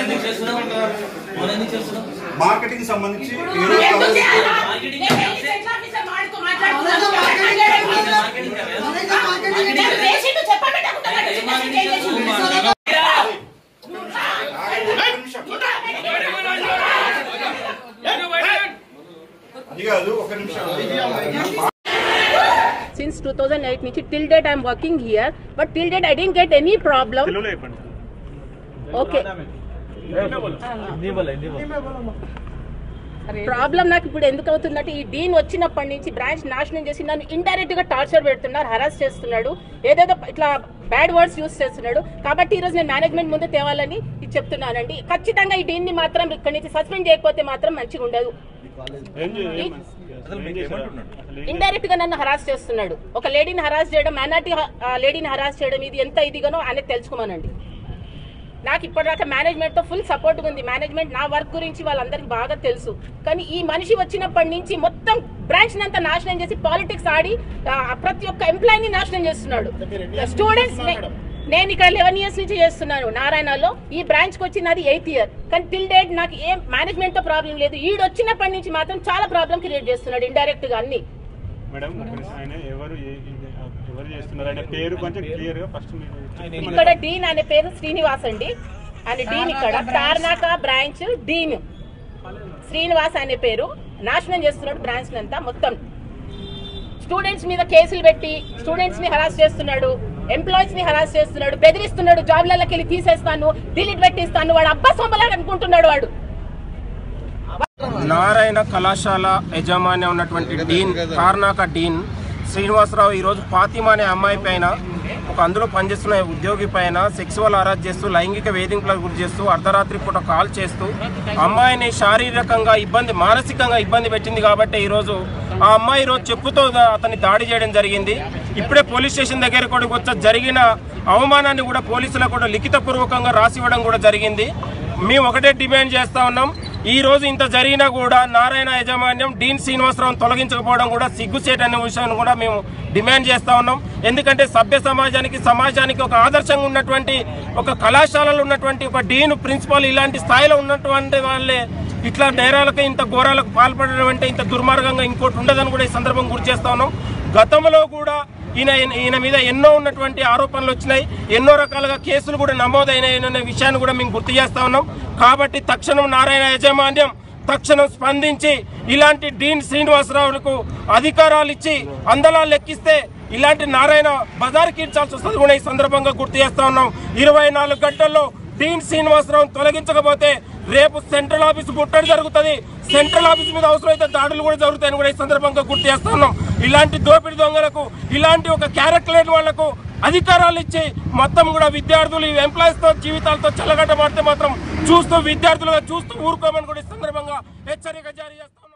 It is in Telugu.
ఎందుకు చేస్తున్నావు మౌనం ఎందుకు చేస్తున్నావు మార్కెటింగ్ సంబంధించి ఇప్పుడు ఈరోజు ఎందుకు కావాలి. చేయాలా? మార్కెటింగ్ నేను చేయాలా? వెళ్ళి సెంట్రల్ ఆఫీసర్ మాడితో మాట్లాడుతున్నాను. మార్కెటింగ్ కావాలి. నేను పేషెంట్ చెప్పబెట్టకుండా ఏ మెసేజ్ మార్కెటింగ్ చేసేసి చేస్తున్నావు? ఒక్క నిమిషం. అది కాదు ఒక నిమిషం since 2008 నుంచి till date i'm working here but till date i didn't get any problem okay problem నాకు ఇప్పుడు ఎందుకు అవుతుందంటే ఈ డీన్ వచ్చినప్పటి నుంచి బ్రాంచ్ నాశనం చేసి నన్ను ఇండైరెక్ట్ గా టార్చర్ పెడుతున్నారు హరాస్ చేస్తున్నాడు ఏదేదో ఇట్లా బ్యాడ్ వర్డ్స్ యూస్ చేస్తున్నాడు కాబట్టి ఈ రోజు నేను మేనేజ్మెంట్ ముందు తేవాలని ఇది చెప్తున్నానండి ఖచ్చితంగా ఈ డీన్ ని మాత్రం ఇక్కడి నుంచి సస్పెండ్ చేయకపోతే మాత్రం మంచిగా ఉండదు ఇండైరెక్ట్ గా నన్ను హరాస్ చేస్తున్నాడు ఒక లేడీని హరాస్ చేయడం మైనార్టీ లేడీని హరాస్ చేయడం ఇది ఎంత ఇదిగానో అనేది తెలుసుకోమనండి నాకు ఇప్పటిదాకా మేనేజ్మెంట్ తో ఫుల్ సపోర్ట్ ఉంది మేనేజ్మెంట్ నా వర్క్ గురించి వాళ్ళందరికీ బాగా తెలుసు కానీ ఈ మనిషి వచ్చినప్పటి నుంచి మొత్తం బ్రాంచ్ అంతా నాశనం చేసి పాలిటిక్స్ ఆడి ఆ, ప్రతి ఒక్క ఎంప్లాయీని నాశనం చేస్తున్నాడు స్టూడెంట్స్ నేను ఇక్కడ లెవెన్ ఇయర్స్ నుంచి చేస్తున్నాను నారాయణలో ఈ బ్రాంచ్ కి వచ్చి నాది ఎయిత్ ఇయర్ కానీ టిల్ డేట్ నాకు ఏం మేనేజ్మెంట్ తో ప్రాబ్లం లేదు ఈడు వచ్చినప్పటి నుంచి మాత్రం చాలా ప్రాబ్లం క్రియేట్ చేస్తున్నాడు ఇండైరెక్ట్ గా అన్ని మేడం ఒక నిమిషం. ఆయన ఎవరు ఏ- ఇది- ఎవరు చేస్తున్నారు ఆయన పేరు కొంచెం క్లియర్ గా ఫస్ట్ మీరు చెప్తే మనకి ఇక్కడ డీన్ అనే పేరు శ్రీనివాస్ అండి ఆయన డీన్ ఇక్కడ తార్నాక బ్రాంచ్ డీన్ శ్రీనివాస్ అనే పేరు నాశనం చేస్తున్నాడు బ్రాంచ్ అంతా మొత్తం స్టూడెంట్స్ మీద కేసులు పెట్టి స్టూడెంట్స్ ని హరాస్ చేస్తున్నాడు ఎంప్లాయీస్ ని హరాస్ చేస్తున్నాడు బెదిరిస్తున్నాడు జాబ్లలోకి వెళ్ళి తీసేస్తాను డిలీట్ పెట్టిస్తాను వాడు అబ్బా సొమ్మలాగా అనుకుంటున్నాడు వాడు నారాయణ కళాశాల యజమాని ఉన్నటువంటి డీన్ కార్నాక డీన్ శ్రీనివాసరావు ఈరోజు ఫాతిమా అనే అమ్మాయి పైన ఒక అందులో పనిచేస్తున్న ఉద్యోగి పైన సెక్సువల్ అరెస్ట్ చేస్తూ లైంగిక వేధింపులకు గురి చేస్తూ అర్ధరాత్రి పూట కాల్ చేస్తూ అమ్మాయిని శారీరకంగా ఇబ్బంది మానసికంగా ఇబ్బంది పెట్టింది కాబట్టి ఈరోజు ఆ అమ్మాయి ఈరోజు చెప్పుతో దా- అతన్ని దాడి చేయడం జరిగింది ఇప్పుడే పోలీస్ స్టేషన్ దగ్గర కూడా వచ్చి జరిగిన అవమానాన్ని కూడా పోలీసులకు కూడా లిఖితపూర్వకంగా రాసివ్వడం కూడా జరిగింది మేము ఒకటే డిమాండ్ చేస్తా ఉన్నాం ఈ రోజు ఇంత జరిగినా కూడా నారాయణ యాజమాన్యం డీన్ శ్రీనివాసరావు తొలగించకపోవడం కూడా సిగ్గుచేట అనే విషయాన్ని కూడా మేము డిమాండ్ చేస్తా ఉన్నాం ఎందుకంటే సభ్య సమాజానికి సమాజానికి ఒక ఆదర్శంగా ఉన్నటువంటి ఒక కళాశాలలో ఉన్నటువంటి ఒక డీన్ ప్రిన్సిపాల్ ఇలాంటి స్థాయిలో ఉన్నటువంటి వాళ్ళే ఇట్లా నేరాలకు ఇంత ఘోరాలకు పాల్పడడం అంటే ఇంత దుర్మార్గంగా ఇంకోటి ఉండదని కూడా ఈ సందర్భం గుర్తు చేస్తా ఉన్నాం గతంలో కూడా ఈయన ఈయన మీద ఎన్నో ఉన్నటువంటి ఆరోపణలు వచ్చినాయి ఎన్నో రకాలుగా కేసులు కూడా నమోదైనాయి అనే విషయాన్ని కూడా మేము గుర్తు చేస్తా ఉన్నాం కాబట్టి తక్షణం నారాయణ యాజమాన్యం తక్షణం స్పందించి ఇలాంటి డీన్ శ్రీనివాసరావులకు అధికారాలు ఇచ్చి అందలా లెక్కిస్తే ఇలాంటి నారాయణ బజార్ కీడ్చాల్సి వస్తుంది కూడా ఈ సందర్భంగా గుర్తు చేస్తా ఉన్నాం ఇరవై నాలుగు గంటల్లో డీన్ శ్రీనివాసరావు తొలగించకపోతే రేపు సెంట్రల్ ఆఫీస్ ముట్టడి జరుగుతుంది సెంట్రల్ ఆఫీస్ మీద అవసరమైతే దాడులు కూడా జరుగుతాయని కూడా ఈ సందర్భంగా గుర్తు చేస్తా ఉన్నాం ఇలాంటి దోపిడీ దొంగలకు ఇలాంటి ఒక క్యారెక్టర్ లేని వాళ్లకు అధికారాలు ఇచ్చి మొత్తం కూడా విద్యార్థులు ఈ ఎంప్లాయీస్ తో జీవితాలతో చెలగట్టబడితే మాత్రం చూస్తూ విద్యార్థులుగా చూస్తూ ఊరుకోమని కూడా ఈ సందర్భంగా హెచ్చరిక జారీ చేస్తా ఉన్నాం